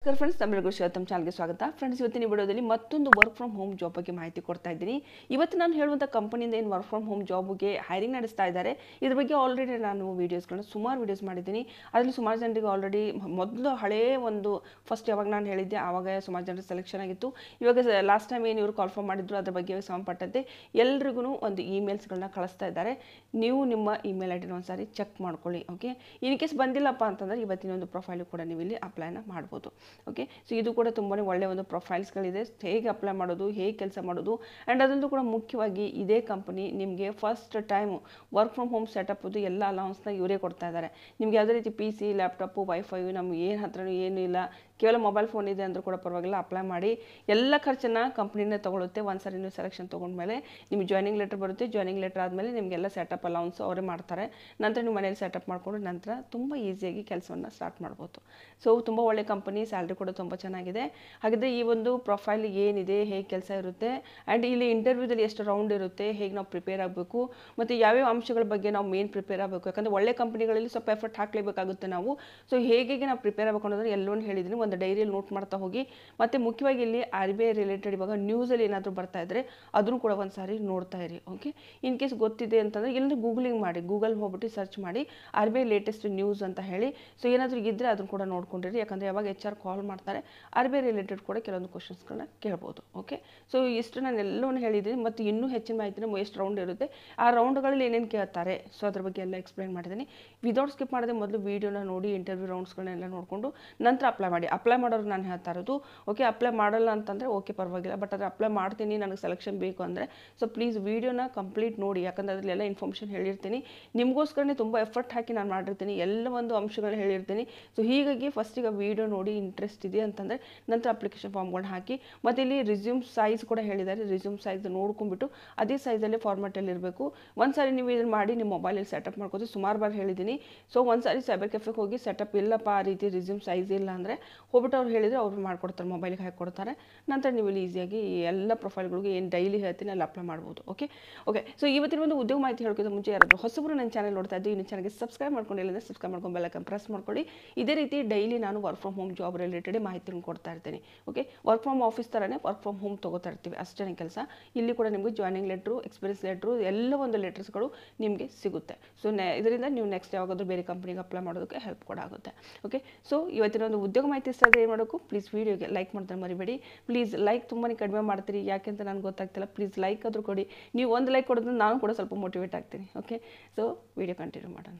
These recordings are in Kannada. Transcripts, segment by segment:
ನಮಸ್ಕಾರ ಫ್ರೆಂಡ್ಸ್ ತಮಿಳುಗು ಶಿವತಮ್ ಚಾನಲ್ಗೆ ಸ್ವಾಗತ ಫ್ರೆಂಡ್ಸ್ ಇವತ್ತಿನ ವಿಡಿಯೋದಲ್ಲಿ ಮತ್ತೊಂದು ವರ್ಕ್ ಫ್ರಮ್ ಹೋಮ್ ಜಾಬ್ ಬಗ್ಗೆ ಮಾಹಿತಿ ಕೊಡ್ತಾ ಇದ್ದೀನಿ ಇವತ್ತು ನಾನು ಹೇಳುವಂಥ ಕಂಪನಿಯಿಂದ ಏನು ವರ್ಕ್ ಫ್ರಮ್ ಹೋಮ್ ಜಾಬ್ಗೆ ಹೈರಿಂಗ್ ನಡೆಸ್ತಾ ಇದ್ದಾರೆ ಇದ್ರ ಬಗ್ಗೆ ಆಲ್ರೆಡಿ ನಾನು ವೀಡಿಯೋಸ್ಗಳನ್ನ ಸುಮಾರು ವೀಡಿಯೋಸ್ ಮಾಡಿದ್ದೀನಿ ಅದರಲ್ಲಿ ಸುಮಾರು ಜನರಿಗೆ ಆಲ್ರೆಡಿ ಮೊದಲು ಹಳೇ ಒಂದು ಫಸ್ಟ್ ಯಾವಾಗ ನಾನು ಹೇಳಿದ್ದೆ ಆವಾಗ ಸುಮಾರು ಜನರಿಗೆ ಸೆಲೆಕ್ಷನ್ ಆಗಿತ್ತು ಇವಾಗ ಲಾಸ್ಟ್ ಟೈಮ್ ಏನು ಇವರು ಕಾಲ್ಫಾರ್ಮ್ ಮಾಡಿದ್ರು ಅದ್ರ ಬಗ್ಗೆ ಸಂಬಂಧಪಟ್ಟಂತೆ ಎಲ್ರಿಗೂ ಒಂದು ಇಮೇಲ್ಸ್ಗಳನ್ನ ಕಳಿಸ್ತಾ ಇದ್ದಾರೆ ನೀವು ನಿಮ್ಮ ಇಮೇಲ್ ಐ ಡಿನ ಒಂದ್ಸಾರಿ ಚೆಕ್ ಮಾಡ್ಕೊಳ್ಳಿ ಓಕೆ ಇನ್ ಕೇಸ್ ಬಂದಿಲ್ಲಪ್ಪ ಅಂತಂದರೆ ಇವತ್ತಿನ ಒಂದು ಪ್ರೊಫೈಲು ಕೂಡ ನೀವು ಇಲ್ಲಿ ಅಪ್ಲೈನ ಮಾಡ್ಬೋದು ಓಕೆ ಸೊ ಇದು ಕೂಡ ತುಂಬಾ ಒಳ್ಳೆಯ ಒಂದು ಪ್ರೊಫೈಲ್ಸ್ಗಳಿದೆ ಹೇಗೆ ಅಪ್ಲೈ ಮಾಡೋದು ಹೇಗೆ ಕೆಲಸ ಮಾಡೋದು ಆ್ಯಂಡ್ ಅದರಲ್ಲೂ ಕೂಡ ಮುಖ್ಯವಾಗಿ ಇದೇ ಕಂಪನಿ ನಿಮಗೆ first time work from home ಸೆಟಪ್ದು ಎಲ್ಲ ಅಲೌನ್ಸ್ನ ಇವರೇ ಕೊಡ್ತಾ ಇದ್ದಾರೆ ನಿಮ್ಗೆ ಯಾವುದೇ ರೀತಿ ಪಿ ಸಿ ಲ್ಯಾಪ್ಟಾಪು ವೈಫೈ ನಮ್ಗೆ ಏನು ಹತ್ರನೂ ಏನೂ ಇಲ್ಲ ಕೇವಲ ಮೊಬೈಲ್ ಫೋನ್ ಇದೆ ಅಂದರೂ ಕೂಡ ಪರವಾಗಿಲ್ಲ ಅಪ್ಲೈ ಮಾಡಿ ಎಲ್ಲ ಖರ್ಚನ್ನು ಕಂಪ್ನಿನೇ ತೊಗೊಳುತ್ತೆ ಒಂದು ಸರಿ ನೀವು ಸೆಲೆಕ್ಷನ್ ತೊಗೊಂಡ್ಮೇಲೆ ನಿಮ್ಗೆ ಜಾಯ್ನಿಂಗ್ ಲೆಟರ್ ಬರುತ್ತೆ ಜಾಯ್ನಿಂಗ್ ಲೆಟರ್ ಆದಮೇಲೆ ನಿಮಗೆಲ್ಲ ಸೆಟಪ್ ಅಲೌನ್ಸ್ ಅವರೇ ಮಾಡ್ತಾರೆ ನಂತರ ನೀವು ಮನೇಲಿ ಸೆಟಪ್ ಮಾಡಿಕೊಂಡು ನಂತರ ತುಂಬ ಈಸಿಯಾಗಿ ಕೆಲಸವನ್ನು ಸ್ಟಾರ್ಟ್ ಮಾಡ್ಬೋದು ಸೊ ತುಂಬ ಒಳ್ಳೆ ಕಂಪನಿ ಸ್ಯಾಲ್ರಿ ಕೂಡ ತುಂಬ ಚೆನ್ನಾಗಿದೆ ಹಾಗಿದ್ರೆ ಈ ಒಂದು ಪ್ರೊಫೈಲ್ ಏನಿದೆ ಹೇಗೆ ಕೆಲಸ ಇರುತ್ತೆ ಆ್ಯಂಡ್ ಇಲ್ಲಿ ಇಂಟರ್ವ್ಯೂದಲ್ಲಿ ಎಷ್ಟು ರೌಂಡ್ ಇರುತ್ತೆ ಹೇಗೆ ನಾವು ಪ್ರಿಪೇರ್ ಆಗಬೇಕು ಮತ್ತು ಯಾವ್ಯಾವ ಅಂಶಗಳ ಬಗ್ಗೆ ನಾವು ಮೇನ್ ಪ್ರಿಪೇರ್ ಆಗಬೇಕು ಯಾಕಂದರೆ ಒಳ್ಳೆ ಕಂಪನಿಗಳಲ್ಲಿ ಸ್ವಲ್ಪ ಎಫರ್ಟ್ ಹಾಕಲೇಬೇಕಾಗುತ್ತೆ ನಾವು ಸೊ ಹೇಗೆ ನಾವು ಪ್ರಿಪೇರ್ ಆಗಬೇಕು ಅನ್ನೋದನ್ನ ಎಲ್ಲವನ್ನೂ ಹೇಳಿದ್ದೀನಿ ಒಂದು ಡೈರಿಯಲ್ಲಿ ನೋಟ್ ಮಾಡ್ತಾ ಹೋಗಿ ಮತ್ತು ಮುಖ್ಯವಾಗಿ ಇಲ್ಲಿ ಆರ್ ಬಿ ಐ ರಿಲೇಟೆಡ್ ಇವಾಗ ನ್ಯೂಸಲ್ಲಿ ಏನಾದರೂ ಬರ್ತಾ ಇದ್ದರೆ ಅದನ್ನು ಕೂಡ ಒಂದು ಸಾರಿ ನೋಡ್ತಾ ಇರಿ ಓಕೆ ಇನ್ ಕೇಸ್ ಗೊತ್ತಿದೆ ಅಂತಂದರೆ ಎಲ್ಲರೂ ಗೂಗ್ಲಿಂಗ್ ಮಾಡಿ ಗೂಗಲ್ ಹೋಗ್ಬಿಟ್ಟು ಸರ್ಚ್ ಮಾಡಿ R B I latest news ಅಂತ ಹೇಳಿ ಸೊ ಏನಾದರೂ ಇದ್ದರೆ ಅದನ್ನು ಕೂಡ ನೋಡ್ಕೊಂಡಿರಿ ಯಾಕಂದರೆ ಯಾವಾಗ ಎಚ್ ಆರ್ ಕಾಲ್ ಮಾಡ್ತಾರೆ ಆರ್ ಬಿ ಐ ರಿಲೇಟೆಡ್ ಕೂಡ ಕೆಲವೊಂದು ಕ್ವಶನ್ಸ್ಗಳನ್ನ ಕೇಳ್ಬೋದು ಓಕೆ ಸೊ ಇಷ್ಟು ನಾನು ಎಲ್ಲವನ್ನೂ ಹೇಳಿದ್ದೀನಿ ಮತ್ತು ಇನ್ನೂ ಹೆಚ್ಚಿನ ಮಾಹಿತಿನ ಎಷ್ಟು ರೌಂಡ್ ಇರುತ್ತೆ ಆ ರೌಂಡ್ಗಳಲ್ಲಿ ಏನೇನು ಕೇಳ್ತಾರೆ ಸೊ ಅದ್ರ ಬಗ್ಗೆ ಎಲ್ಲ ಎಕ್ಸ್ಪ್ಲೈನ್ ಮಾಡಿದ್ದೀನಿ ವಿದೌಟ್ ಸ್ಕಿಪ್ ಮಾಡದೆ ಮೊದಲು ವೀಡಿಯೋನ ನೋಡಿ ಇಂಟರ್ವ್ಯೂ ರೌಂಡ್ಸ್ಗಳನ್ನೆಲ್ಲ ನೋಡಿಕೊಂಡು ನಂತರ ಅಪ್ಲೈ ಮಾಡಿ ಅಪ್ಲೈ ಮಾಡೋರು ನಾನು ಹೇಳ್ತಾ ಇರೋದು ಓಕೆ ಅಪ್ಲೈ ಮಾಡಲ್ಲ ಅಂತಂದರೆ ಓಕೆ ಪರವಾಗಿಲ್ಲ ಬಟ್ ಅದು ಅಪ್ಲೈ ಮಾಡ್ತೀನಿ ನನಗೆ ಸೆಲೆಕ್ಷನ್ ಬೇಕು ಅಂದರೆ ಸೊ ಪ್ಲೀಸ್ ವೀಡಿಯೋನ ಕಂಪ್ಲೀಟ್ ನೋಡಿ ಯಾಕಂದರೆ ಅದರಲ್ಲಿ ಎಲ್ಲ ಇನ್ಫಾರ್ಮೇಷನ್ ಹೇಳಿರ್ತೀನಿ ನಿಮಗೋಸ್ಕರನೇ ತುಂಬ ಎಫರ್ಟ್ ಹಾಕಿ ನಾನು ಮಾಡಿರ್ತೀನಿ ಎಲ್ಲ ಒಂದು ಅಂಶಗಳನ್ನ ಹೇಳಿರ್ತೀನಿ ಸೊ ಹೀಗಾಗಿ ಫಸ್ಟಿಗೆ ವೀಡಿಯೋ ನೋಡಿ ಇಂಟ್ರೆಸ್ಟ್ ಇದೆ ಅಂತಂದರೆ ನಂತರ ಅಪ್ಲಿಕೇಶನ್ ಫಾರ್ಮ್ಗಳನ್ನ ಹಾಕಿ ಮತ್ತು ಇಲ್ಲಿ ರಿಸ್ಯೂಮ್ ಸೈಜ್ ಕೂಡ ಹೇಳಿದ್ದಾರೆ ರಿಸ್ಯೂಮ್ ಸೈಜ್ ನೋಡ್ಕೊಂಡ್ಬಿಟ್ಟು ಅದೇ ಸೈಜಲ್ಲಿ ಫಾರ್ಮೆಟಲ್ಲಿ ಇರಬೇಕು ಒಂದು ಸಾರಿ ನೀವು ಇದನ್ನು ಮಾಡಿ ನಿಮ್ಮ ಮೊಬೈಲಲ್ಲಿ ಸೆಟಪ್ ಮಾಡ್ಕೋದು ಸುಮಾರು ಬಾರಿ ಹೇಳಿದ್ದೀನಿ ಸೊ ಒಂದು ಸಾರಿ ಸೈಬರ್ ಕೆಫೆಗೆ ಹೋಗಿ ಸೆಟಪ್ ಇಲ್ಲಪ್ಪ ಆ ರೀತಿ ರಿಸ್ಯೂಮ್ ಸೈಜ್ ಇಲ್ಲ ಅಂದರೆ ಹೋಗ್ಬಿಟ್ಟು ಅವ್ರು ಹೇಳಿದರೆ ಅವ್ರು ಮಾಡ್ಕೊಡ್ತಾರೆ ಮೊಬೈಲಿಗೆ ಹಾಕಿ ಕೊಡ್ತಾರೆ ನಂತರ ನೀವು ಇಲ್ಲಿ ಈಸಿಯಾಗಿ ಎಲ್ಲ ಪ್ರೊಫೈಲ್ಗಳಿಗೆ ಏನು ಡೈಲಿ ಹೇಳ್ತೀನಿ ಅಲ್ಲಿ ಅಪ್ಲೈ ಮಾಡ್ಬೋದು ಓಕೆ ಓಕೆ ಸೊ ಇವತ್ತಿನ ಒಂದು ಉದ್ಯೋಗ ಮಾಹಿತಿ ಹೇಳ್ಕೋದು ಮುಂಚೆ ಯಾರಾದರೂ ಹೊಸಬರು ನನ್ನ ಚಾನಲ್ ನೋಡ್ತಾ ಇದ್ದು ಇನ್ನು ಚಾನಲ್ಗೆ ಸಬ್ಸ್ಕ್ರೈಬ್ ಮಾಡ್ಕೊಂಡಿಲ್ಲ ಅಂದರೆ ಸಬ್ಸ್ಕ್ರೈಬ್ ಮಾಡ್ಕೊಂಡು ಬೆಲ್ಲಕ್ಕೆ ಪ್ರೆಸ್ ಮಾಡ್ಕೊಳ್ಳಿ ಇದೇ ರೀತಿ ಡೈಲಿ ನಾನು work from home job related ಮಾಹಿತಿನ ಕೊಡ್ತಾ ಇರ್ತೀನಿ ಓಕೆ ವರ್ಕ್ ಫ್ರಮ್ ಆಫೀಸ್ ಥರನೇ ವರ್ಕ್ ಫ್ರಮ್ ಹೋಮ್ ತೊಗೋತಾ ಇರ್ತೀವಿ ಅಷ್ಟೇ ಕೆಲಸ ಇಲ್ಲಿ ಕೂಡ ನಿಮಗೆ ಜಾಯ್ನಿಂಗ್ ಲೆಟ್ರು ಎಕ್ಸ್ಪೀರಿಯನ್ಸ್ ಲೆಟ್ರು ಎಲ್ಲ ಒಂದು ಲೆಟರ್ಸ್ಗಳು ನಿಮಗೆ ಸಿಗುತ್ತೆ ಸೊ ನೆ ಇದರಿಂದ ನೀವು ನೆಕ್ಸ್ಟ್ ಯಾವಾಗಾದ್ರೂ ಬೇರೆ ಕಂಪ್ನಿಗೆ ಅಪ್ಲೈ ಮಾಡೋದಕ್ಕೆ ಹೆಲ್ಪ್ ಕೂಡ ಆಗುತ್ತೆ ಓಕೆ ಸೊ ಇವತ್ತಿನ ಒಂದು ಉದ್ಯೋಗ ಮಾಹಿತಿ ಇಷ್ಟ ಆದರೆ ಏನು ಮಾಡೋಕ್ಕೂ ಪ್ಲೀಸ್ ವೀಡಿಯೋಗೆ ಲೈಕ್ ಮಾಡ್ತಾರೆ ಮರಿಬೇಡಿ ಪ್ಲೀಸ್ ಲೈಕ್ ತುಂಬಾ ಕಡಿಮೆ ಮಾಡ್ತೀರಿ ಯಾಕೆ ಅಂತ ನನಗೆ ಗೊತ್ತಾಗ್ತಿಲ್ಲ ಪ್ಲೀಸ್ ಲೈಕ್ ಆದರೂ ಕೊಡಿ ನೀವು ಒಂದು ಲೈಕ್ ಕೊಡೋದ್ರಿಂದ ನಾನು ಕೂಡ ಸ್ವಲ್ಪ ಮೋಟಿವೇಟ್ ಆಗ್ತೀನಿ ಓಕೆ ಸೊ ವಿಡಿಯೋ ಕಂಟಿನ್ಯೂ ಮಾಡೋಣ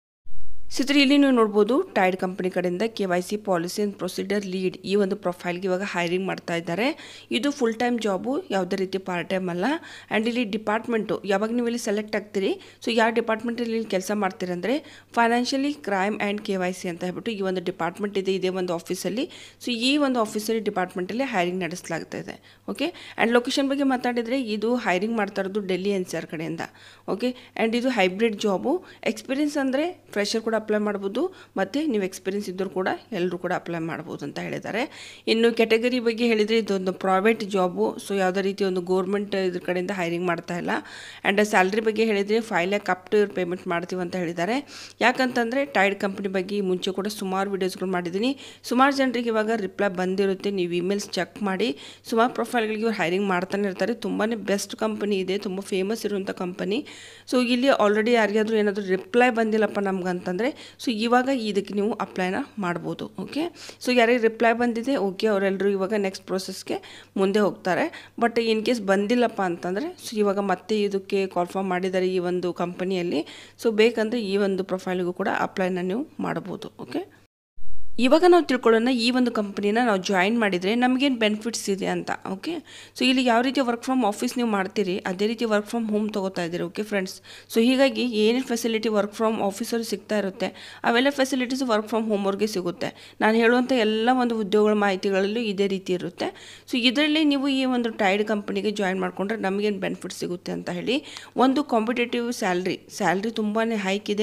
ಸಿತ್ರಿ ಇಲ್ಲಿ ನೀವು ನೋಡ್ಬೋದು ಟೈಡ್ ಕಂಪನಿ ಕಡೆಯಿಂದ K Y C policy and procedure lead ಈ ಒಂದು ಪ್ರೊಫೈಲ್ಗೆ ಇವಾಗ ಹೈರಿಂಗ್ ಮಾಡ್ತಾ ಇದ್ದಾರೆ ಇದು ಫುಲ್ ಟೈಮ್ ಜಾಬು ಯಾವುದೇ ರೀತಿ ಪಾರ್ಟ್ ಟೈಮ್ ಅಲ್ಲ ಆ್ಯಂಡ್ ಇಲ್ಲಿ ಡಿಪಾರ್ಟ್ಮೆಂಟು ಯಾವಾಗ ನೀವು ಇಲ್ಲಿ ಸೆಲೆಕ್ಟ್ ಆಗ್ತೀರಿ ಸೊ ಯಾವ ಡಿಪಾರ್ಟ್ಮೆಂಟಲ್ಲಿ ಕೆಲಸ ಮಾಡ್ತೀರಿ ಅಂದರೆ financially crime and K Y C ಅಂತ ಹೇಳ್ಬಿಟ್ಟು ಈ ಒಂದು ಡಿಪಾರ್ಟ್ಮೆಂಟ್ ಇದೆ ಇದೇ ಒಂದು ಆಫೀಸಲ್ಲಿ ಸೊ ಈ ಒಂದು ಆಫೀಸಲ್ಲಿ ಡಿಪಾರ್ಟ್ಮೆಂಟಲ್ಲಿ ಹೈರಿಂಗ್ ನಡೆಸಲಾಗ್ತಾ ಇದೆ ಓಕೆ ಆ್ಯಂಡ್ ಲೊಕೇಶನ್ ಬಗ್ಗೆ ಮಾತಾಡಿದರೆ ಇದು ಹೈರಿಂಗ್ ಮಾಡ್ತಾ ಇರೋದು ಡೆಲ್ಲಿ ಎನ್ ಸಿ ಆರ್ ಕಡೆಯಿಂದ ಓಕೆ ಆ್ಯಂಡ್ ಇದು ಹೈಬ್ರಿಡ್ ಜಾಬು ಎಕ್ಸ್ಪೀರಿಯನ್ಸ್ ಅಂದರೆ ಫ್ರೆಶರ್ ಕೂಡ ಅಪ್ಲೈ ಮಾಡ್ಬೋದು ಮತ್ತು ನೀವು ಎಕ್ಸ್ಪೀರಿಯನ್ಸ್ ಇದ್ದರೂ ಕೂಡ ಎಲ್ಲರೂ ಕೂಡ ಅಪ್ಲೈ ಮಾಡ್ಬೋದು ಅಂತ ಹೇಳಿದ್ದಾರೆ ಇನ್ನು ಕ್ಯಾಟಗರಿ ಬಗ್ಗೆ ಹೇಳಿದರೆ ಇದೊಂದು ಪ್ರೈವೇಟ್ ಜಾಬು ಸೊ ಯಾವುದೇ ರೀತಿ ಒಂದು ಗೋರ್ಮೆಂಟ್ ಇದ್ರ ಕಡೆಯಿಂದ ಹೈರಿಂಗ್ ಮಾಡ್ತಾ ಇಲ್ಲ ಆ್ಯಂಡ್ ಸ್ಯಾಲ್ರಿ ಬಗ್ಗೆ ಹೇಳಿದರೆ five lakh up to payment ಮಾಡ್ತೀವಿ ಅಂತ ಹೇಳಿದ್ದಾರೆ ಯಾಕಂತಂದರೆ ಟೈಡ್ ಕಂಪ್ನಿ ಬಗ್ಗೆ ಈ ಮುಂಚೆ ಕೂಡ ಸುಮಾರು ವೀಡಿಯೋಸ್ಗಳು ಮಾಡಿದ್ದೀನಿ ಸುಮಾರು ಜನರಿಗೆ ಇವಾಗ ರಿಪ್ಲೈ ಬಂದಿರುತ್ತೆ ನೀವು ಇಮೇಲ್ಸ್ ಚೆಕ್ ಮಾಡಿ ಸುಮಾರು ಪ್ರೊಫೈಲ್ಗಳಿಗೆ ಇವ್ರು ಹೈರಿಂಗ್ ಮಾಡ್ತಾನೆ ಇರ್ತಾರೆ ತುಂಬಾ ಬೆಸ್ಟ್ ಕಂಪನಿ ಇದೆ ತುಂಬ ಫೇಮಸ್ ಇರುವಂಥ ಕಂಪನಿ ಸೊ ಇಲ್ಲಿ ಆಲ್ರೆಡಿ ಯಾರಿಗಾದ್ರೂ ಏನಾದರೂ ರಿಪ್ಲೈ ಬಂದಿಲ್ಲಪ್ಪ ನಮ್ಗೆ ಅಂತಂದರೆ ಸೊ ಇವಾಗ ಇದಕ್ಕೆ ನೀವು ಅಪ್ಲೈನ ಮಾಡ್ಬೋದು ಓಕೆ ಸೊ ಯಾರಿಗೆ ರಿಪ್ಲೈ ಬಂದಿದೆ ಓಕೆ ಅವರೆಲ್ಲರೂ ಇವಾಗ ನೆಕ್ಸ್ಟ್ ಪ್ರೊಸೆಸ್ಗೆ ಮುಂದೆ ಹೋಗ್ತಾರೆ ಬಟ್ ಇನ್ ಕೇಸ್ ಬಂದಿಲ್ಲಪ್ಪ ಅಂತಂದರೆ ಸೊ ಇವಾಗ ಮತ್ತೆ ಇದಕ್ಕೆ ಕಾಲ್ಫಾರ್ಮ್ ಮಾಡಿದ್ದಾರೆ ಈ ಒಂದು ಕಂಪನಿಯಲ್ಲಿ ಸೊ ಬೇಕಂದರೆ ಈ ಒಂದು ಪ್ರೊಫೈಲಿಗೂ ಕೂಡ ಅಪ್ಲೈನ ನೀವು ಮಾಡ್ಬೋದು ಓಕೆ ಇವಾಗ ನಾವು ತಿಳ್ಕೊಳ್ಳೋಣ ಈ ಒಂದು ಕಂಪ್ನಿನ ನಾವು ಜಾಯಿನ್ ಮಾಡಿದರೆ ನಮಗೇನು ಬೆನಿಫಿಟ್ಸ್ ಇದೆ ಅಂತ ಓಕೆ ಸೊ ಇಲ್ಲಿ ಯಾವ ರೀತಿ ವರ್ಕ್ ಫ್ರಮ್ ಆಫೀಸ್ ನೀವು ಮಾಡ್ತೀರಿ ಅದೇ ರೀತಿ ವರ್ಕ್ ಫ್ರಮ್ ಹೋಮ್ ತೊಗೋತಾ ಇದ್ದೀರಿ ಓಕೆ ಫ್ರೆಂಡ್ಸ್ ಸೊ ಹೀಗಾಗಿ ಏನೇನು ಫೆಸಿಲಿಟಿ ವರ್ಕ್ ಫ್ರಮ್ ಆಫೀಸಲ್ಲಿ ಸಿಗ್ತಾ ಇರುತ್ತೆ ಅವೆಲ್ಲ ಫೆಸಿಲಿಟೀಸ್ ವರ್ಕ್ ಫ್ರಮ್ ಹೋಮ್ ಅವ್ರಿಗೆ ಸಿಗುತ್ತೆ ನಾನು ಹೇಳುವಂಥ ಎಲ್ಲ ಒಂದು ಉದ್ಯೋಗಗಳ ಮಾಹಿತಿಗಳಲ್ಲೂ ಇದೇ ರೀತಿ ಇರುತ್ತೆ ಸೊ ಇದರಲ್ಲಿ ನೀವು ಈ ಒಂದು ಟೈಡ್ ಕಂಪ್ನಿಗೆ ಜಾಯಿನ್ ಮಾಡಿಕೊಂಡ್ರೆ ನಮಗೇನು ಬೆನಿಫಿಟ್ ಸಿಗುತ್ತೆ ಅಂತ ಹೇಳಿ ಒಂದು ಕಾಂಪಿಟೇಟಿವ್ ಸ್ಯಾಲ್ರಿ ಸ್ಯಾಲ್ರಿ ತುಂಬಾ ಹೈಕ್ ಇದೆ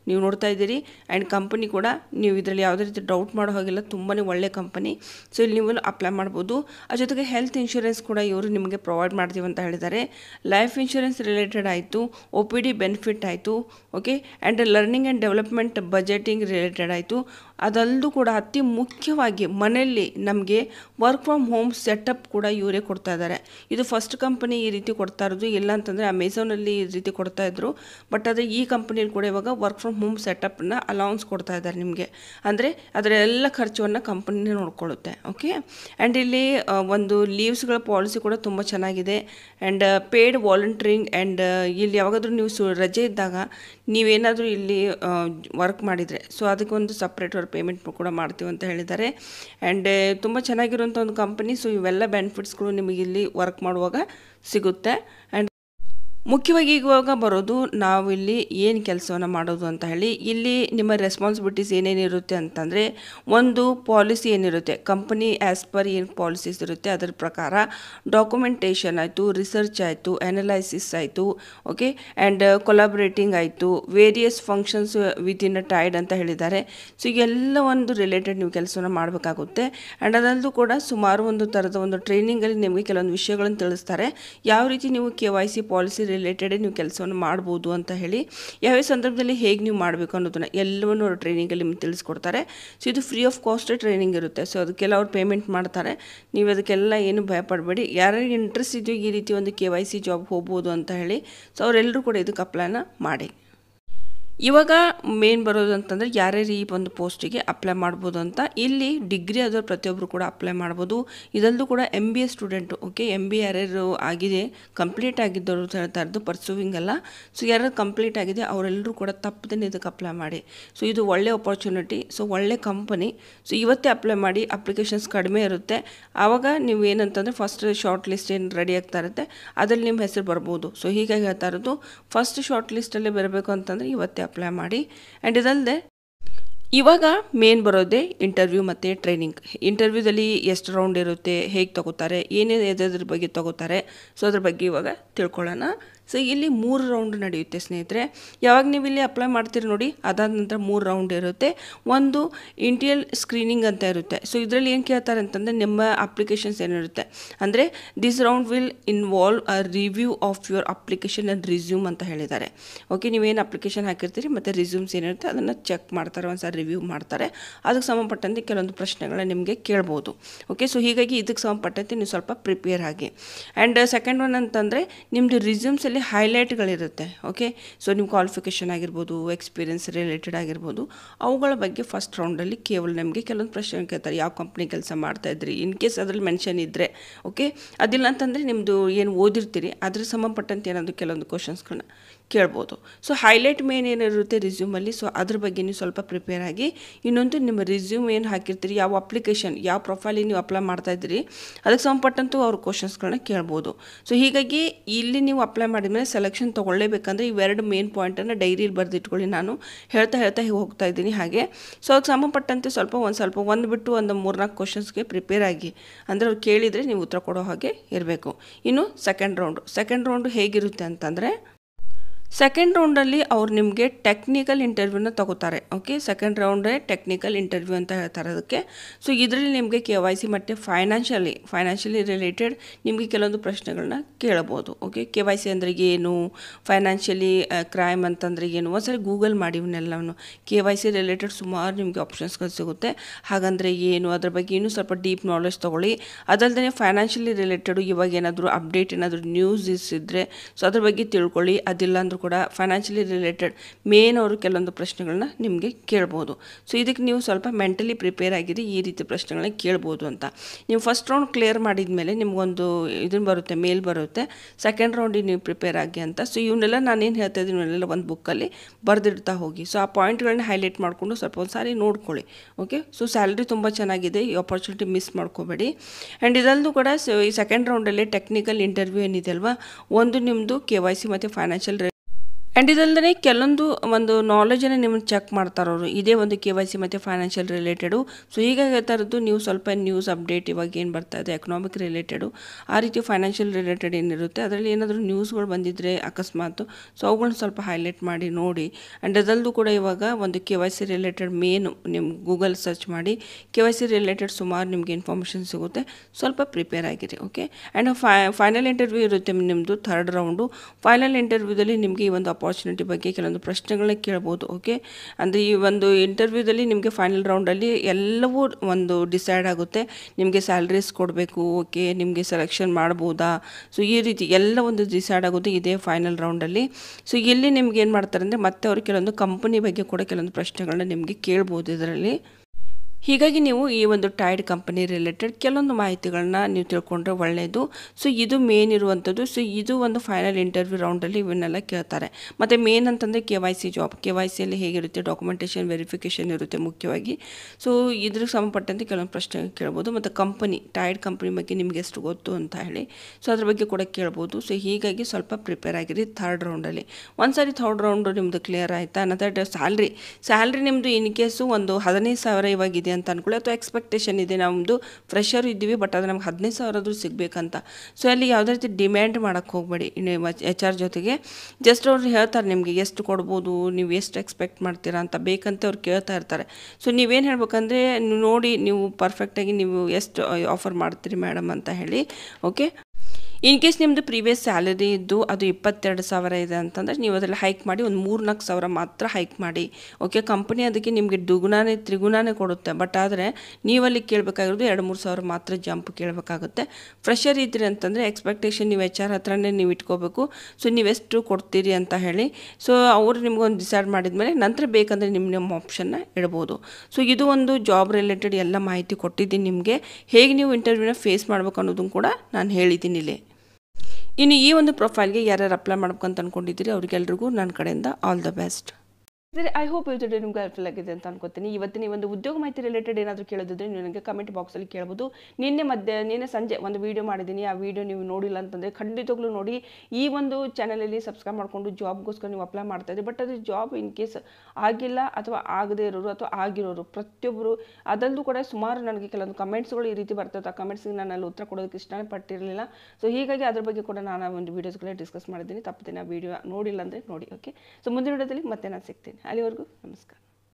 ನೀವು ನೋಡ್ತಾ ಇದ್ದೀರಿ ಆ್ಯಂಡ್ ಕಂಪನಿ ಕೂಡ ನೀವು ಇದರಲ್ಲಿ ಯಾವುದೇ ರೀತಿ ಡೌಟ್ ಮಾಡೋ ಹಾಗಿಲ್ಲ ತುಂಬಾ ಒಳ್ಳೆ ಕಂಪನಿ ಸೊ ಇಲ್ಲಿ ನೀವು ಅಪ್ಲೈ ಮಾಡ್ಬೋದು ಅದ್ರ ಜೊತೆಗೆ ಹೆಲ್ತ್ ಇನ್ಶೂರೆನ್ಸ್ ಕೂಡ ಇವರು ನಿಮಗೆ ಪ್ರೊವೈಡ್ ಮಾಡ್ತೀವಿ ಅಂತ ಹೇಳಿದ್ದಾರೆ ಲೈಫ್ ಇನ್ಶೂರೆನ್ಸ್ ರಿಲೇಟೆಡ್ ಆಯಿತು ಒ ಪಿ ಡಿ ಬೆನಿಫಿಟ್ ಆಯಿತು okay and learning and development budgeting related ಆಯಿತು ಅದಲ್ಲೂ ಕೂಡ ಅತಿ ಮುಖ್ಯವಾಗಿ ಮನೆಯಲ್ಲಿ ನಮಗೆ ವರ್ಕ್ ಫ್ರಮ್ ಹೋಮ್ ಸೆಟಪ್ ಕೂಡ ಇವರೇ ಕೊಡ್ತಾ ಇದ್ದಾರೆ ಇದು ಫಸ್ಟ್ ಕಂಪನಿ ಈ ರೀತಿ ಕೊಡ್ತಾ ಇರೋದು ಇಲ್ಲ ಅಂತಂದರೆ ಅಮೆಝಾನಲ್ಲಿ ಈ ರೀತಿ ಕೊಡ್ತಾ ಇದ್ರು ಬಟ್ ಆದರೆ ಈ ಕಂಪನಿಯಲ್ಲಿ ಕೂಡ ಇವಾಗ ವರ್ಕ್ ಫ್ರಮ್ ಹೋಮ್ ಸೆಟಪ್ನ ಅಲೌನ್ಸ್ ಕೊಡ್ತಾ ಇದ್ದಾರೆ ನಿಮಗೆ ಅಂದರೆ ಅದರ ಎಲ್ಲ ಖರ್ಚವನ್ನು ಕಂಪನಿನೇ ನೋಡ್ಕೊಳ್ಳುತ್ತೆ ಓಕೆ ಆ್ಯಂಡ್ ಇಲ್ಲಿ ಆ, ಒಂದು ಲೀವ್ಸ್ಗಳ ಪಾಲಿಸಿ ಕೂಡ ತುಂಬ ಚೆನ್ನಾಗಿದೆ ಆ್ಯಂಡ್ ಪೇಯ್ಡ್ ವಾಲಂಟ್ರಿಂಗ್ ಆ್ಯಂಡ್ ಇಲ್ಲಿ ಯಾವಾಗಾದರೂ ನೀವು ಸು ರಜೆ ಇದ್ದಾಗ ನೀವೇನಾದರೂ ಇಲ್ಲಿ ವರ್ಕ್ ಮಾಡಿದರೆ ಸೊ ಅದಕ್ಕೊಂದು ಸಪ್ರೇಟ್ ಅವ್ರ ಪೇಮೆಂಟ್ ಕೂಡ ಮಾಡ್ತೀವಿ ಅಂತ ಹೇಳಿದ್ದಾರೆ ಆ್ಯಂಡ್ ತುಂಬ ಚೆನ್ನಾಗಿರುವಂಥ ಒಂದು ಕಂಪನಿ ಸೊ ಇವೆಲ್ಲ ಬೆನಿಫಿಟ್ಸ್ಗಳು ನಿಮಗೆ ಇಲ್ಲಿ ವರ್ಕ್ ಮಾಡುವಾಗ ಸಿಗುತ್ತೆ ಆ್ಯಂಡ್ ಮುಖ್ಯವಾಗಿ ಇವಾಗ ಬರೋದು ನಾವು ಇಲ್ಲಿ ಏನು ಕೆಲಸವನ್ನು ಮಾಡೋದು ಅಂತ ಹೇಳಿ ಇಲ್ಲಿ ನಿಮ್ಮ ರೆಸ್ಪಾನ್ಸಿಬಿಲಿಟೀಸ್ ಏನೇನಿರುತ್ತೆ ಅಂತಂದರೆ ಒಂದು ಪಾಲಿಸಿ ಏನಿರುತ್ತೆ ಕಂಪನಿ ಆ್ಯಸ್ ಪರ್ ಏನು ಪಾಲಿಸೀಸ್ ಇರುತ್ತೆ ಅದರ ಪ್ರಕಾರ ಡಾಕ್ಯುಮೆಂಟೇಷನ್ ಆಯಿತು ರಿಸರ್ಚ್ ಆಯಿತು ಅನಲೈಸಿಸ್ ಆಯಿತು ಓಕೆ ಆ್ಯಂಡ್ ಕೊಲಾಬ್ರೇಟಿಂಗ್ ಆಯಿತು various functions within a Tide ಅಂತ ಹೇಳಿದ್ದಾರೆ ಸೊ ಎಲ್ಲ ಒಂದು ರಿಲೇಟೆಡ್ ನೀವು ಕೆಲಸವನ್ನು ಮಾಡಬೇಕಾಗುತ್ತೆ ಆ್ಯಂಡ್ ಅದಲ್ಲೂ ಕೂಡ ಸುಮಾರು ಒಂದು ಥರದ ಒಂದು ಟ್ರೈನಿಂಗಲ್ಲಿ ನಿಮಗೆ ಕೆಲವೊಂದು ವಿಷಯಗಳನ್ನು ತಿಳಿಸ್ತಾರೆ ಯಾವ ರೀತಿ ನೀವು K Y C policy related ನೀವು ಕೆಲಸವನ್ನು ಮಾಡ್ಬೋದು ಅಂತ ಹೇಳಿ ಯಾವ್ಯಾವ ಸಂದರ್ಭದಲ್ಲಿ ಹೇಗೆ ನೀವು ಮಾಡಬೇಕು ಅನ್ನೋದನ್ನು ಎಲ್ಲವನ್ನು ಅವರು ಟ್ರೈನಿಂಗಲ್ಲಿ ನಿಮ್ಗೆ ತಿಳಿಸ್ಕೊಡ್ತಾರೆ ಸೊ ಇದು ಫ್ರೀ ಆಫ್ ಕಾಸ್ಟ್ ಟ್ರೈನಿಂಗ್ ಇರುತ್ತೆ ಸೊ ಅದಕ್ಕೆಲ್ಲ ಅವ್ರು ಪೇಮೆಂಟ್ ಮಾಡ್ತಾರೆ ನೀವು ಅದಕ್ಕೆಲ್ಲ ಏನು ಭಯಪಡಬೇಡಿ ಯಾರ್ಯಾರಿಗೆ ಇಂಟ್ರೆಸ್ಟ್ ಇದೆಯೋ ಈ ರೀತಿ ಒಂದು ಕೆ ವೈ ಸಿ ಜಾಬ್ ಹೋಗ್ಬೋದು ಅಂತ ಹೇಳಿ ಸೊ ಅವರೆಲ್ಲರೂ ಕೂಡ ಇದಕ್ಕೆ ಅಪ್ಲೈನ ಮಾಡಿ ಇವಾಗ ಮೇನ್ ಬರೋದು ಅಂತಂದರೆ ಯಾರ್ಯಾರು ಈ ಒಂದು ಪೋಸ್ಟಿಗೆ ಅಪ್ಲೈ ಮಾಡ್ಬೋದು ಅಂತ ಇಲ್ಲಿ ಡಿಗ್ರಿ ಆದವ್ರು ಪ್ರತಿಯೊಬ್ಬರು ಕೂಡ ಅಪ್ಲೈ ಮಾಡ್ಬೋದು ಇದಲ್ಲೂ ಕೂಡ M B A student okay M B ಯಾರ್ಯಾರು ಆಗಿದೆ ಕಂಪ್ಲೀಟ್ ಆಗಿದ್ದವರು ಹೇಳ್ತಾ ಇರೋದು ಪರ್ಸೂವಿಂಗ್ ಅಲ್ಲ ಸೊ ಯಾರು ಕಂಪ್ಲೀಟ್ ಆಗಿದೆ ಅವರೆಲ್ಲರೂ ಕೂಡ ತಪ್ಪದೇ ಇದಕ್ಕೆ ಅಪ್ಲೈ ಮಾಡಿ ಸೊ ಇದು ಒಳ್ಳೆ ಅಪರ್ಚುನಿಟಿ ಸೊ ಒಳ್ಳೆ ಕಂಪನಿ ಸೊ ಇವತ್ತೇ ಅಪ್ಲೈ ಮಾಡಿ ಅಪ್ಲಿಕೇಶನ್ಸ್ ಕಡಿಮೆ ಇರುತ್ತೆ ಆವಾಗ ನೀವು ಏನಂತಂದರೆ ಫಸ್ಟ್ ಶಾರ್ಟ್ ಲಿಸ್ಟ್ ಏನು ರೆಡಿ ಆಗ್ತಾ ಇರುತ್ತೆ ಅದರಲ್ಲಿ ನಿಮ್ಮ ಹೆಸರು ಬರ್ಬೋದು ಸೊ ಹೀಗಾಗಿ ಹೇಳ್ತಾ ಇರೋದು ಫಸ್ಟ್ ಶಾರ್ಟ್ ಲಿಸ್ಟಲ್ಲೇ ಬರಬೇಕು ಅಂತಂದರೆ ಇವತ್ತೇ ಅಪ್ಲೈ ಮಾಡಿ ಆ್ಯಂಡ್ ಇದಲ್ಲದೆ ಇವಾಗ ಮೇನ್ ಬರೋದೇ ಇಂಟರ್ವ್ಯೂ ಮತ್ತು ಟ್ರೈನಿಂಗ್ ಇಂಟರ್ವ್ಯೂದಲ್ಲಿ ಎಷ್ಟು ರೌಂಡ್ ಇರುತ್ತೆ ಹೇಗೆ ತಗೋತಾರೆ ಏನೇನು ಎದ್ರ ಬಗ್ಗೆ ತಗೋತಾರೆ ಸೊ ಅದ್ರ ಬಗ್ಗೆ ಇವಾಗ ತಿಳ್ಕೊಳ್ಳೋಣ ಸೊ ಇಲ್ಲಿ ಮೂರು ರೌಂಡ್ ನಡೆಯುತ್ತೆ ಸ್ನೇಹಿತರೆ ಯಾವಾಗ ನೀವು ಇಲ್ಲಿ ಅಪ್ಲೈ ಮಾಡ್ತೀರಿ ನೋಡಿ ಅದಾದ ನಂತರ ಮೂರು ರೌಂಡ್ ಇರುತ್ತೆ ಒಂದು ಇಂಟಿಯಲ್ ಸ್ಕ್ರೀನಿಂಗ್ ಅಂತ ಇರುತ್ತೆ ಸೊ ಇದರಲ್ಲಿ ಏನು ಕೇಳ್ತಾರೆ ಅಂತಂದರೆ ನಿಮ್ಮ ಅಪ್ಲಿಕೇಶನ್ಸ್ ಏನಿರುತ್ತೆ ಅಂದರೆ this round will involve a review of your application and resume ಅಂತ ಹೇಳಿದ್ದಾರೆ ಓಕೆ ನೀವೇನು ಅಪ್ಲಿಕೇಶನ್ ಹಾಕಿರ್ತೀರಿ ಮತ್ತು ರಿಸ್ಯೂಮ್ಸ್ ಏನಿರುತ್ತೆ ಅದನ್ನು ಚೆಕ್ ಮಾಡ್ತಾರೆ ಒಂದು ಸಾರಿ ರಿವ್ಯೂ ಮಾಡ್ತಾರೆ ಅದಕ್ಕೆ ಸಂಬಂಧಪಟ್ಟಂತೆ ಕೆಲವೊಂದು ಪ್ರಶ್ನೆಗಳನ್ನ ನಿಮಗೆ ಕೇಳ್ಬೋದು ಓಕೆ ಸೊ ಹೀಗಾಗಿ ಇದಕ್ಕೆ ಸಂಬಂಧಪಟ್ಟಂತೆ ನೀವು ಸ್ವಲ್ಪ ಪ್ರಿಪೇರ್ ಆಗಿ ಆ್ಯಂಡ್ ಸೆಕೆಂಡ್ ಒನ್ ಅಂತಂದರೆ ನಿಮ್ಮದು ರಿಸ್ಯೂಮ್ಸಲ್ಲಿ ಹೈಲೈಟ್ಗಳಿರುತ್ತೆ ಓಕೆ ಸೊ ನಿಮ್ಮ ಕ್ವಾಲಿಫಿಕೇಷನ್ ಆಗಿರ್ಬೋದು ಎಕ್ಸ್ಪೀರಿಯನ್ಸ್ ರಿಲೇಟೆಡ್ ಆಗಿರ್ಬೋದು ಅವುಗಳ ಬಗ್ಗೆ ಫಸ್ಟ್ ರೌಂಡಲ್ಲಿ ಕೇವಲ ನಿಮಗೆ ಕೆಲವೊಂದು ಪ್ರಶ್ನೆ ಕೇಳ್ತಾರೆ ಯಾವ ಕಂಪ್ನಿ ಕೆಲಸ ಮಾಡ್ತಾ ಇದ್ರಿ ಇನ್ ಕೇಸ್ ಅದ್ರಲ್ಲಿ ಮೆನ್ಷನ್ ಇದ್ದರೆ ಓಕೆ ಅದಿಲ್ಲ ಅಂತಂದರೆ ನಿಮ್ಮದು ಏನು ಓದಿರ್ತೀರಿ ಅದ್ರ ಸಂಬಂಧಪಟ್ಟಂತೆ ಏನಾದರೂ ಕೆಲವೊಂದು ಕ್ವಶನ್ಸ್ಗಳನ್ನ ಕೇಳ್ಬೋದು ಸೊ ಹೈಲೈಟ್ ಮೇನ್ ಏನಿರುತ್ತೆ ರಿಸ್ಯೂಮಲ್ಲಿ ಸೊ ಅದ್ರ ಬಗ್ಗೆ ನೀವು ಸ್ವಲ್ಪ ಪ್ರಿಪೇರ್ ಆಗಿ ಇನ್ನೊಂದು ನಿಮ್ಮ ರಿಸ್ಯೂಮ್ ಏನು ಹಾಕಿರ್ತೀರಿ ಯಾವ ಅಪ್ಲಿಕೇಶನ್ ಯಾವ ಪ್ರೊಫೈಲಿಗೆ ನೀವು ಅಪ್ಲೈ ಮಾಡ್ತಾ ಇದ್ದೀರಿ ಅದಕ್ಕೆ ಸಂಬಂಧಪಟ್ಟಂತೂ ಅವ್ರ ಕ್ವಶನ್ಸ್ಗಳನ್ನ ಕೇಳ್ಬೋದು ಸೊ ಹೀಗಾಗಿ ಇಲ್ಲಿ ನೀವು ಅಪ್ಲೈ ಮಾಡಿದ್ಮೇಲೆ ಸೆಲೆಕ್ಷನ್ ತೊಗೊಳ್ಳೇಬೇಕಂದ್ರೆ ಇವೆರಡು ಮೇನ್ ಪಾಯಿಂಟನ್ನು ಡೈರಿಯಲ್ಲಿ ಬರೆದಿಟ್ಕೊಳ್ಳಿ ನಾನು ಹೇಳ್ತಾ ಹೇಳ್ತಾ ಹೀಗೆ ಹೋಗ್ತಾ ಇದ್ದೀನಿ ಹಾಗೆ ಸೊ ಅದಕ್ಕೆ ಸಂಬಂಧಪಟ್ಟಂತೆ ಸ್ವಲ್ಪ ಒಂದು ಸ್ವಲ್ಪ ಒಂದು ಬಿಟ್ಟು ಒಂದು ಮೂರ್ನಾಲ್ಕು ಕ್ವಶನ್ಸ್ಗೆ ಪ್ರಿಪೇರ್ ಆಗಿ ಅಂದರೆ ಅವ್ರು ಕೇಳಿದರೆ ನೀವು ಉತ್ತರ ಕೊಡೋ ಹಾಗೆ ಇರಬೇಕು ಇನ್ನು ಸೆಕೆಂಡ್ ರೌಂಡು ಸೆಕೆಂಡ್ ರೌಂಡು ಹೇಗಿರುತ್ತೆ ಅಂತಂದರೆ ಸೆಕೆಂಡ್ ರೌಂಡಲ್ಲಿ ಅವ್ರು ನಿಮಗೆ ಟೆಕ್ನಿಕಲ್ ಇಂಟರ್ವ್ಯೂನ ತಗೋತಾರೆ ಓಕೆ ಸೆಕೆಂಡ್ ರೌಂಡೇ ಟೆಕ್ನಿಕಲ್ ಇಂಟರ್ವ್ಯೂ ಅಂತ ಹೇಳ್ತಾರೆ ಅದಕ್ಕೆ ಸೊ ಇದರಲ್ಲಿ ನಿಮಗೆ ಕೆ ವೈ ಸಿ ಮತ್ತು ಫೈನಾನ್ಷಿಯಲಿ ಫೈನಾನ್ಷಿಯಲಿ ರಿಲೇಟೆಡ್ ನಿಮಗೆ ಕೆಲವೊಂದು ಪ್ರಶ್ನೆಗಳನ್ನ ಕೇಳ್ಬೋದು ಓಕೆ ಕೆ ವೈ ಸಿ ಅಂದರೆ ಏನು ಫೈನಾನ್ಷಿಯಲಿ ಕ್ರೈಮ್ ಅಂತಂದರೆ ಏನು ಒಂದ್ಸರಿ ಗೂಗಲ್ ಮಾಡಿ ಇವನ್ನೆಲ್ಲವನ್ನು ಕೆ ವೈ ಸಿ ರಿಲೇಟೆಡ್ ಸುಮಾರು ನಿಮಗೆ ಆಪ್ಷನ್ಸ್ಗಳು ಸಿಗುತ್ತೆ ಹಾಗಂದರೆ ಏನು ಅದ್ರ ಬಗ್ಗೆ ಇನ್ನೂ ಸ್ವಲ್ಪ ಡೀಪ್ ನಾಲೆಜ್ ತೊಗೊಳ್ಳಿ ಅದಲ್ಲದೆ ಫೈನಾನ್ಷಿಯಲಿ ರಿಲೇಟೆಡು ಇವಾಗ ಏನಾದರೂ ಅಪ್ಡೇಟ್ ಏನಾದರೂ ನ್ಯೂಸ್ ಇದ್ದರೆ ಸೊ ಅದ್ರ ಬಗ್ಗೆ ತಿಳ್ಕೊಳ್ಳಿ ಅದಿಲ್ಲ ಅಂದರೂ ಕೂಡ ಫೈನಾನ್ಷಿಯಲಿ ರಿಲೇಟೆಡ್ ಮೇನ್ ಅವರು ಕೆಲವೊಂದು ಪ್ರಶ್ನೆಗಳನ್ನ ನಿಮಗೆ ಕೇಳ್ಬೋದು ಸೊ ಇದಕ್ಕೆ ನೀವು ಸ್ವಲ್ಪ ಮೆಂಟಲಿ ಪ್ರಿಪೇರ್ ಆಗಿರಿ ಈ ರೀತಿ ಪ್ರಶ್ನೆಗಳನ್ನ ಕೇಳ್ಬೋದು ಅಂತ ನೀವು ಫಸ್ಟ್ ರೌಂಡ್ ಕ್ಲಿಯರ್ ಮಾಡಿದ ಮೇಲೆ ನಿಮಗೊಂದು ಇದನ್ನು ಬರುತ್ತೆ ಮೇಲ್ ಬರುತ್ತೆ ಸೆಕೆಂಡ್ ರೌಂಡಿಗೆ ನೀವು ಪ್ರಿಪೇರ್ ಆಗಿ ಅಂತ ಸೊ ಇವನ್ನೆಲ್ಲ ನಾನೇನು ಹೇಳ್ತಾ ಇದ್ದೀನಿ ಇವನ್ನೆಲ್ಲ ಒಂದು ಬುಕ್ಕಲ್ಲಿ ಬರೆದಿಡ್ತಾ ಹೋಗಿ ಸೊ ಆ ಪಾಯಿಂಟ್ಗಳನ್ನ ಹೈಲೈಟ್ ಮಾಡಿಕೊಂಡು ಸ್ವಲ್ಪ ಒಂದು ಸಾರಿ ನೋಡ್ಕೊಳ್ಳಿ ಓಕೆ ಸೊ ಸ್ಯಾಲ್ರಿ ತುಂಬ ಚೆನ್ನಾಗಿದೆ ಈ ಆಪರ್ಚುನಿಟಿ ಮಿಸ್ ಮಾಡ್ಕೋಬೇಡಿ ಆ್ಯಂಡ್ ಇದಲ್ಲೂ ಕೂಡ ಸೊ ಈ ಸೆಕೆಂಡ್ ರೌಂಡಲ್ಲಿ ಟೆಕ್ನಿಕಲ್ ಇಂಟರ್ವ್ಯೂ ಏನಿದೆ ಅಲ್ವಾ ಒಂದು ನಿಮ್ಮದು ಕೆ ವೈ ಸಿ ಮತ್ತು ಫೈನಾನ್ಷಿಯಲ್ ಆ್ಯಂಡ್ ಇದಲ್ಲದೆ ಕೆಲವೊಂದು ಒಂದು ನಾಲೆಜನ್ನು ನಿಮ್ಮನ್ನು ಚೆಕ್ ಮಾಡ್ತಾರೆ ಅವರು ಇದೇ ಒಂದು ಕೆ ವೈ ಸಿ ಮತ್ತು ಫೈನಾನ್ಷಿಯಲ್ ರಿಲೇಟೆಡು ಸೊ ಹೀಗಾಗಿ ಥರದ್ದು ನೀವು ಸ್ವಲ್ಪ ನ್ಯೂಸ್ ಅಪ್ಡೇಟ್ ಇವಾಗ ಏನು ಬರ್ತಾ ಇದೆ ಎಕನಾಮಿಕ್ ರಿಲೇಟೆಡು ಆ ರೀತಿ ಫೈನಾನ್ಷಿಯಲ್ ರಿಲೇಟೆಡ್ ಏನಿರುತ್ತೆ ಅದರಲ್ಲಿ ಏನಾದರೂ ನ್ಯೂಸ್ಗಳು ಬಂದಿದ್ದರೆ ಅಕಸ್ಮಾತ್ ಸೊ ಅವುಗಳನ್ನ ಸ್ವಲ್ಪ ಹೈಲೈಟ್ ಮಾಡಿ ನೋಡಿ ಆ್ಯಂಡ್ ಅದಲ್ಲೂ ಕೂಡ ಇವಾಗ ಒಂದು K Y C related main ನಿಮ್ಮ ಗೂಗಲ್ ಸರ್ಚ್ ಮಾಡಿ ಕೆ ವೈ ಸಿ ರಿಲೇಟೆಡ್ ಸುಮಾರು ನಿಮಗೆ ಇನ್ಫಾರ್ಮೇಷನ್ ಸಿಗುತ್ತೆ ಸ್ವಲ್ಪ ಪ್ರಿಪೇರ್ ಆಗಿರಿ ಓಕೆ ಆ್ಯಂಡ್ ಫೈನಲ್ ಇಂಟರ್ವ್ಯೂ ಇರುತ್ತೆ ನಿಮ್ಮದು ಥರ್ಡ್ ರೌಂಡು ಫೈನಲ್ ಇಂಟರ್ವ್ಯೂದಲ್ಲಿ ನಿಮಗೆ ಈ ಒಂದು ಅಪಾರ್ಚುನಿಟಿ ಬಗ್ಗೆ ಕೆಲವೊಂದು ಪ್ರಶ್ನೆಗಳನ್ನ ಕೇಳ್ಬೋದು ಓಕೆ ಅಂದರೆ ಈ ಒಂದು ಇಂಟರ್ವ್ಯೂದಲ್ಲಿ ನಿಮಗೆ ಫೈನಲ್ ರೌಂಡಲ್ಲಿ ಎಲ್ಲವೂ ಒಂದು ಡಿಸೈಡ್ ಆಗುತ್ತೆ ನಿಮಗೆ ಸ್ಯಾಲ್ರೀಸ್ ಕೊಡಬೇಕು ಓಕೆ ನಿಮಗೆ ಸೆಲೆಕ್ಷನ್ ಮಾಡ್ಬೋದಾ ಸೊ ಈ ರೀತಿ ಎಲ್ಲ ಒಂದು ಡಿಸೈಡ್ ಆಗೋದು ಇದೇ ಫೈನಲ್ ರೌಂಡಲ್ಲಿ ಸೊ ಇಲ್ಲಿ ನಿಮ್ಗೆ ಏನು ಮಾಡ್ತಾರೆ ಅಂದರೆ ಮತ್ತೆ ಅವರು ಕೆಲವೊಂದು ಕಂಪನಿ ಬಗ್ಗೆ ಕೂಡ ಕೆಲವೊಂದು ಪ್ರಶ್ನೆಗಳನ್ನ ನಿಮಗೆ ಕೇಳ್ಬೋದು ಇದರಲ್ಲಿ ಹೀಗಾಗಿ ನೀವು ಈ ಒಂದು ಟೈಡ್ ಕಂಪನಿ ರಿಲೇಟೆಡ್ ಕೆಲವೊಂದು ಮಾಹಿತಿಗಳನ್ನ ನೀವು ತಿಳ್ಕೊಂಡ್ರೆ ಒಳ್ಳೆಯದು ಸೊ ಇದು ಮೇನ್ ಇರುವಂಥದ್ದು ಸೊ ಇದು ಒಂದು ಫೈನಲ್ ಇಂಟರ್ವ್ಯೂ ರೌಂಡಲ್ಲಿ ಇವನ್ನೆಲ್ಲ ಕೇಳ್ತಾರೆ ಮತ್ತು ಮೇನ್ ಅಂತಂದರೆ K Y C job K Y ಸಿಯಲ್ಲಿ ಹೇಗಿರುತ್ತೆ ಡಾಕ್ಯುಮೆಂಟೇಷನ್ ವೆರಿಫಿಕೇಷನ್ ಇರುತ್ತೆ ಮುಖ್ಯವಾಗಿ ಸೊ ಇದ್ರಿಗೆ ಸಂಬಂಧಪಟ್ಟಂತೆ ಕೆಲವೊಂದು ಪ್ರಶ್ನೆ ಕೇಳ್ಬೋದು ಮತ್ತು ಕಂಪನಿ ಟೈಡ್ ಕಂಪನಿ ಬಗ್ಗೆ ನಿಮ್ಗೆ ಎಷ್ಟು ಗೊತ್ತು ಅಂತ ಹೇಳಿ ಸೊ ಅದ್ರ ಬಗ್ಗೆ ಕೂಡ ಕೇಳ್ಬೋದು ಸೊ ಹೀಗಾಗಿ ಸ್ವಲ್ಪ ಪ್ರಿಪೇರ್ ಆಗಿರಿ ಥರ್ಡ್ ರೌಂಡಲ್ಲಿ ಒಂದು ಸಾರಿ ಥರ್ಡ್ ರೌಂಡು ನಿಮ್ಮದು ಕ್ಲಿಯರ್ ಆಯಿತಾ ಅನ್ನೋದು ಸ್ಯಾಲ್ರಿ ಸ್ಯಾಲ್ರಿ ನಿಮ್ಮದು ಇನ್ ಕೇಸು ಒಂದು ಹದಿನೈದು ಸಾವಿರ ಇವಾಗಿದೆ ಅಂತ ಅನ್ಕೊಳ್ಳಿ ಅಥವಾ ಎಕ್ಸ್ಪೆಕ್ಟೇಷನ್ ಇದೆ ನಮ್ಮದು ಫ್ರೆಶರ್ ಇದ್ದೀವಿ ಬಟ್ ಅದು ನಮ್ಗೆ ಹದಿನೈದು ಸಾವಿರ ಆದರೂ ಸಿಗಬೇಕಂತ ಸೊ ಅಲ್ಲಿ ಯಾವುದೇ ರೀತಿ ಡಿಮ್ಯಾಂಡ್ ಮಾಡೋಕ್ಕೆ ಹೋಗಬೇಡಿ ಎಚ್ ಆರ್ ಜೊತೆಗೆ ಜಸ್ಟ್ ಅವ್ರು ಹೇಳ್ತಾರೆ ನಿಮಗೆ ಎಷ್ಟು ಕೊಡ್ಬೋದು ನೀವು ಎಷ್ಟು ಎಕ್ಸ್ಪೆಕ್ಟ್ ಮಾಡ್ತೀರಾ ಅಂತ ಬೇಕಂತ ಅವ್ರು ಕೇಳ್ತಾ ಇರ್ತಾರೆ ಸೊ ನೀವೇನು ಹೇಳ್ಬೇಕಂದ್ರೆ ನೀವು ನೋಡಿ ನೀವು ಪರ್ಫೆಕ್ಟಾಗಿ ನೀವು ಎಷ್ಟು ಆಫರ್ ಮಾಡ್ತೀರಿ ಮೇಡಮ್ ಅಂತ ಹೇಳಿ ಓಕೆ ಇನ್ ಕೇಸ್ ನಿಮ್ಮದು ಪ್ರೀವಿಯಸ್ ಸ್ಯಾಲರಿ ಇದ್ದು ಅದು ಇಪ್ಪತ್ತೆರಡು ಸಾವಿರ ಇದೆ ಅಂತಂದರೆ ನೀವು ಅದರಲ್ಲಿ ಹೈಕ್ ಮಾಡಿ ಒಂದು ಮೂರು ನಾಲ್ಕು ಸಾವಿರ ಮಾತ್ರ ಹೈಕ್ ಮಾಡಿ ಓಕೆ ಕಂಪನಿ ಅದಕ್ಕೆ ನಿಮಗೆ ದುಗುಣಾನೇ ತ್ರಿಗುಣಾನೇ ಕೊಡುತ್ತೆ ಬಟ್ ಆದರೆ ನೀವಲ್ಲಿ ಕೇಳಬೇಕಾಗಿರೋದು ಎರಡು ಮೂರು ಸಾವಿರ ಮಾತ್ರ ಜಂಪ್ ಕೇಳಬೇಕಾಗುತ್ತೆ ಫ್ರೆಶರ್ ಇದ್ರಿ ಅಂತಂದರೆ ಎಕ್ಸ್ಪೆಕ್ಟೇಷನ್ ನೀವು ಎಚ್ ಆರ್ ಹತ್ರನೇ ನೀವು ಇಟ್ಕೋಬೇಕು ಸೊ ನೀವೆಷ್ಟು ಕೊಡ್ತೀರಿ ಅಂತ ಹೇಳಿ ಸೊ ಅವರು ನಿಮ್ಗೊಂದು ಡಿಸೈಡ್ ಮಾಡಿದ್ಮೇಲೆ ನಂತರ ಬೇಕಂದರೆ ನಿಮ್ಮ ನಿಮ್ಮ ಆಪ್ಷನ್ನ ಇಡ್ಬೋದು ಸೊ ಇದು ಒಂದು ಜಾಬ್ ರಿಲೇಟೆಡ್ ಎಲ್ಲ ಮಾಹಿತಿ ಕೊಟ್ಟಿದ್ದೀನಿ ನಿಮಗೆ ಹೇಗೆ ನೀವು ಇಂಟರ್ವ್ಯೂನ ಫೇಸ್ ಮಾಡ್ಬೇಕು ಅನ್ನೋದನ್ನು ಕೂಡ ನಾನು ಹೇಳಿದ್ದೀನಿ ಇಲ್ಲಿ ಇನ್ನು ಈ ಒಂದು ಪ್ರೊಫೈಲ್ಗೆ ಯಾರ್ಯಾರು ಅಪ್ಲೈ ಮಾಡ್ಬೇಕಂತ ಅಂದ್ಕೊಂಡಿದ್ದೀರಿ ಅವ್ರಿಗೆಲ್ರಿಗೂ ನನ್ನ ಕಡೆಯಿಂದ ಆಲ್ ದ ಬೆಸ್ಟ್ ಸರಿ ಐ ಹೋಪ್ ಇದು ನಿಮ್ಗೆ ಹೆಲ್ಪ್ಫುಲ್ ಆಗಿದೆ ಅಂತ ಅನ್ಕೋತೀನಿ ಇವತ್ತಿನ ಈ ಒಂದು ಉದ್ಯೋಗ ಮಾಹಿತಿ ರಿಲೇಟೆಡ್ ಏನಾದರೂ ಕೇಳೋದಿದ್ರೆ ನೀವು ನನಗೆ ಕಮೆಂಟ್ ಬಾಕ್ಸಲ್ಲಿ ಕೇಳ್ಬೋದು ನಿನ್ನೆ ಮಧ್ಯ ನಿನ್ನೆ ಸಂಜೆ ಒಂದು ವೀಡಿಯೋ ಮಾಡಿದ್ದೀನಿ ಆ ವಿಡಿಯೋ ನೀವು ನೋಡಿಲ್ಲ ಅಂತಂದರೆ ಖಂಡಿತವಾಗ್ಲೂ ನೋಡಿ ಈ ಒಂದು ಚಾನಲಲ್ಲಿ ಸಬ್ಸ್ಕ್ರೈಬ್ ಮಾಡಿಕೊಂಡು ಜಾಬ್ಗೋಸ್ಕರ ನೀವು ಅಪ್ಲೈ ಮಾಡ್ತಾ ಇದ್ದೀರಿ ಬಟ್ ಅದು ಜಾಬ್ ಇನ್ ಕೇಸ್ ಆಗಿಲ್ಲ ಅಥವಾ ಆಗದೇ ಇರೋರು ಅಥವಾ ಆಗಿರೋರು ಪ್ರತಿಯೊಬ್ಬರು ಅದಲ್ಲೂ ಕೂಡ ಸುಮಾರು ನನಗೆ ಕೆಲವೊಂದು ಕಮೆಂಟ್ಸ್ಗಳು ಈ ರೀತಿ ಬರ್ತದೆ ಆ ಕಮೆಂಟ್ಸ್ಗೆ ನಾನು ಅಲ್ಲಿ ಉತ್ತರ ಕೊಡೋದಕ್ಕೆ ಇಷ್ಟನೇ ಪಟ್ಟಿರಲಿಲ್ಲ ಸೊ ಹೀಗಾಗಿ ಅದ್ರ ಬಗ್ಗೆ ಕೂಡ ನಾನು ಒಂದು ವೀಡಿಯೋಸ್ಗಳೇ ಡಿಸ್ಕಸ್ ಮಾಡಿದ್ದೀನಿ ತಪ್ಪದೆ ಆ ವಿಡಿಯೋ ನೋಡಿಲ್ಲ ಅಂದರೆ ನೋಡಿ ಓಕೆ ಸೊ ಮುಂದಿನ ವಿಡಿಯೋದಲ್ಲಿ ಮತ್ತೆ ನಾನು ಸಿಗ್ತೀನಿ ಅಲ್ಲಿವರೆಗೂ ನಮಸ್ಕಾರ